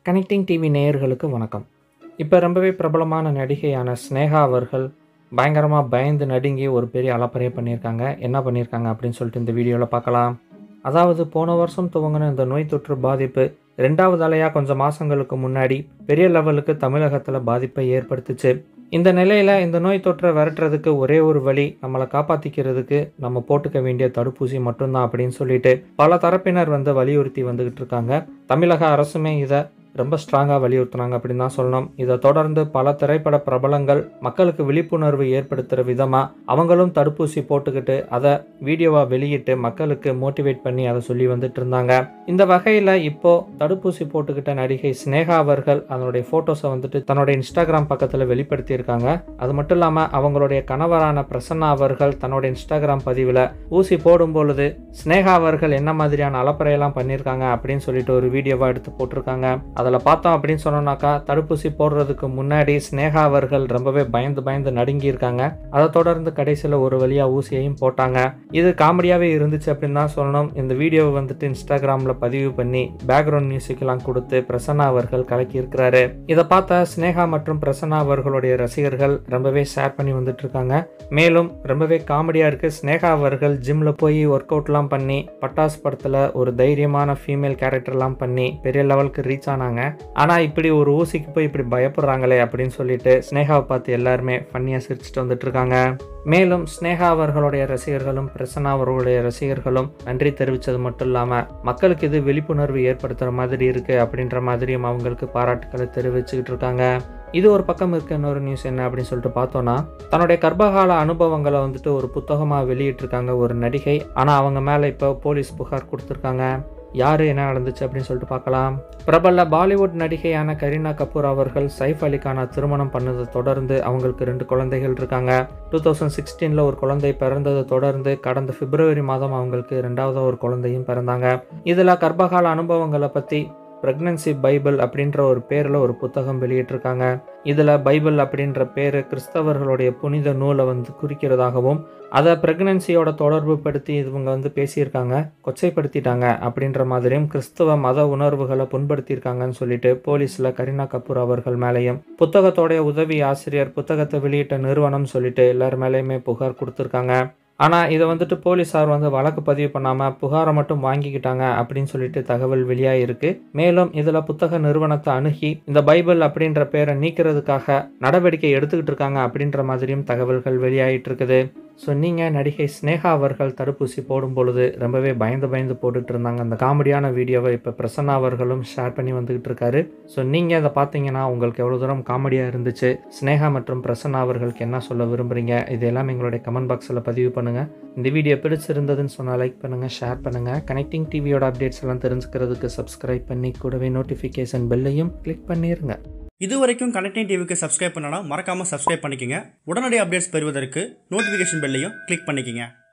connecting TV நேயர்களுக்கு வணக்கம் இப்போ ரொம்பவே பிரபலமான நடிகையான ஸ்னேகா அவர்கள் பயங்கரமாக பயந்து நடுங்கி ஒரு பெரிய அலப்பறையை பண்ணியிருக்காங்க என்ன பண்ணியிருக்காங்க அப்படின்னு சொல்லிட்டு இந்த வீடியோவில் பார்க்கலாம் அதாவது போன வருஷம் துவங்கின இந்த நோய் தொற்று பாதிப்பு ரெண்டாவது அலையாக கொஞ்சம் மாதங்களுக்கு முன்னாடி பெரிய லெவலுக்கு தமிழகத்தில் பாதிப்பை ஏற்படுத்துச்சு இந்த நிலையில் இந்த நோய் தொற்றை விரட்டுறதுக்கு ஒரே ஒரு வழி நம்மளை காப்பாற்றிக்கிறதுக்கு நம்ம போட்டுக்க வேண்டிய தடுப்பூசி மட்டும்தான் அப்படின்னு சொல்லிட்டு பல தரப்பினர் வந்து வலியுறுத்தி வந்துக்கிட்டு இருக்காங்க தமிழக அரசுமே இதை ரொம்ப ஸ்ட்ராங்காக வலியுறுத்துனாங்க அப்படின்னு தான் சொல்லணும் இதை தொடர்ந்து பல திரைப்பட பிரபலங்கள் மக்களுக்கு விழிப்புணர்வு ஏற்படுத்துகிற விதமாக அவங்களும் தடுப்பூசி போட்டுக்கிட்டு அதை வீடியோவாக வெளியிட்டு மக்களுக்கு மோட்டிவேட் பண்ணி அதை சொல்லி வந்துட்டு இருந்தாங்க இந்த வகையில் இப்போ தடுப்பூசி போட்டுக்கிட்ட நடிகை ஸ்னேகா அவர்கள் அதனுடைய ஃபோட்டோஸை வந்துட்டு தன்னோட இன்ஸ்டாகிராம் பக்கத்தில் வெளிப்படுத்தியிருக்காங்க அது மட்டும் இல்லாமல் அவங்களுடைய கணவரான பிரசன்னா அவர்கள் தன்னோட இன்ஸ்டாகிராம் பதிவில் ஊசி போடும் பொழுது ஸ்னேகா அவர்கள் என்ன மாதிரியான அலப்பறையெல்லாம் பண்ணியிருக்காங்க அப்படின்னு சொல்லிட்டு ஒரு வீடியோவாக எடுத்து போட்டிருக்காங்க அதில் பார்த்தோம் அப்படின்னு சொன்னோம்னாக்கா தடுப்பூசி போடுறதுக்கு முன்னாடி ஸ்னேகா அவர்கள் ரொம்பவே பயந்து பயந்து நடுங்கி இருக்காங்க அதை தொடர்ந்து கடைசியில் ஒரு வழியாக ஊசியையும் போட்டாங்க இது காமெடியாகவே இருந்துச்சு அப்படின்னு தான் சொல்லணும் இந்த வீடியோவை வந்துட்டு இன்ஸ்டாகிராமில் பதிவு பண்ணி பேக்ரவுண்ட் மியூசிக்லாம் கொடுத்து பிரசன்னா அவர்கள் கலக்கி இருக்கிறாரு இதை பார்த்த ஸ்னேகா மற்றும் பிரசன்னா அவர்களுடைய ரசிகர்கள் ரொம்பவே ஷேர் பண்ணி வந்துட்டு இருக்காங்க மேலும் ரொம்பவே காமெடியாக இருக்குது ஸ்னேகா அவர்கள் ஜிம்மில் போய் ஒர்க் அவுட்லாம் பண்ணி பட்டாஸ் படத்தில் ஒரு தைரியமான ஃபீமேல் கேரக்டர்லாம் பண்ணி பெரிய லெவலுக்கு ரீச் ஆனாங்க ஆனால் இப்படி ஒரு ஊசிக்கு போய் இப்படி பயப்படுறாங்களே அப்படின்னு சொல்லிட்டு ஸ்னேகாவை பார்த்து எல்லாருமே ஃபன்னியாக சிரிச்சுட்டு வந்துட்டு இருக்காங்க மேலும் ஸ்னேகா அவர்களுடைய ரசிகர்களும் பிரசன்னா அவர்களுடைய ரசிகர்களும் நன்றி தெரிவித்தது மட்டும் இல்லாமல் மக்களுக்கு இது விழிப்புணர்வு ஏற்படுத்துகிற மாதிரி இருக்குது அப்படின்ற மாதிரியும் அவங்களுக்கு பாராட்டுக்களை தெரிவிச்சுக்கிட்டு இருக்காங்க இது ஒரு பக்கம் இருக்க இன்னொரு நியூஸ் என்ன அப்படின்னு சொல்லிட்டு பார்த்தோன்னா தன்னுடைய கர்ப்பகால அனுபவங்களை வந்துட்டு ஒரு புத்தகமாக வெளியிட்டிருக்காங்க ஒரு நடிகை ஆனால் அவங்க மேலே இப்போ போலீஸ் புகார் கொடுத்துருக்காங்க யார் என்ன நடந்துச்சு அப்படின்னு சொல்லிட்டு பார்க்கலாம் பிரபல பாலிவுட் நடிகையான கரீனா கபூர் அவர்கள் சைஃப் அலிகான திருமணம் பண்ணதை தொடர்ந்து அவங்களுக்கு ரெண்டு குழந்தைகள் இருக்காங்க டூ தௌசண்ட் சிக்ஸ்டீனில் ஒரு குழந்தை பிறந்ததை தொடர்ந்து கடந்த பிப்ரவரி மாதம் அவங்களுக்கு ரெண்டாவது ஒரு குழந்தையும் பிறந்தாங்க இதில் கர்ப்பகால அனுபவங்களை பற்றி ப்ரெக்னன்சி பைபிள் அப்படின்ற ஒரு பேரில் ஒரு புத்தகம் வெளியிட்டிருக்காங்க இதில் பைபிள் அப்படின்ற பேர் கிறிஸ்தவர்களுடைய புனித நூலை வந்து குறிக்கிறதாகவும் அதை ப்ரெக்னன்சியோட தொடர்பு படுத்தி இவங்க வந்து பேசியிருக்காங்க கொச்சைப்படுத்திட்டாங்க அப்படின்ற மாதிரியும் கிறிஸ்தவ மத உணர்வுகளை புண்படுத்தியிருக்காங்கன்னு சொல்லிட்டு போலீஸில் கரீனா கபூர் அவர்கள் மேலேயும் புத்தகத்தோடைய உதவி ஆசிரியர் புத்தகத்தை வெளியிட்ட நிறுவனம் சொல்லிட்டு எல்லார் மேலேயுமே புகார் கொடுத்துருக்காங்க ஆனால் இதை வந்துட்டு போலீஸார் வந்து வழக்கு பதிவு பண்ணாமல் புகாரை மட்டும் வாங்கிக்கிட்டாங்க அப்படின்னு சொல்லிட்டு தகவல் வெளியாகிருக்கு மேலும் இதில் புத்தக நிறுவனத்தை அணுகி இந்த பைபிள் அப்படின்ற பேரை நீக்கிறதுக்காக நடவடிக்கை எடுத்துக்கிட்டு இருக்காங்க அப்படின்ற மாதிரியும் தகவல்கள் வெளியாகிட்டு இருக்குது ஸோ நீங்கள் நடிகை ஸ்னேகா அவர்கள் தடுப்பூசி போடும் பொழுது ரொம்பவே பயந்து பயந்து போட்டுட்டு இருந்தாங்க அந்த காமெடியான வீடியோவை இப்போ பிரசன்னா அவர்களும் ஷேர் பண்ணி வந்துக்கிட்டு இருக்காரு ஸோ நீங்கள் அதை பார்த்தீங்கன்னா உங்களுக்கு எவ்வளோ தூரம் காமெடியாக இருந்துச்சு ஸ்னேகா மற்றும் பிரசன்னா அவர்களுக்கு என்ன சொல்ல விரும்புகிறீங்க இது எல்லாம் எங்களுடைய கமெண்ட் பாக்ஸில் பதிவு பண்ணுங்கள் இந்த வீடியோ பிடிச்சிருந்ததுன்னு சொன்னால் லைக் பண்ணுங்கள் ஷேர் பண்ணுங்கள் கனெக்டிங் டிவியோட அப்டேட்ஸ் எல்லாம் தெரிஞ்சுக்கிறதுக்கு சப்ஸ்கிரைப் பண்ணி கூடவே நோட்டிஃபிகேஷன் பெல்லையும் கிளிக் பண்ணிடுங்க இது வரைக்கும் கனெக்டிங் டிவிக்கு சப்ஸ்கிரைப் பண்ணனா மறக்காமல் சப்ஸ்கிரைப் பண்ணிக்கங்க உடனடி அப்டேட்ஸ் பெறுவதற்கு நோட்டிஃபிகேஷன் பெல்லையும் கிளிக் பண்ணிக்கங்க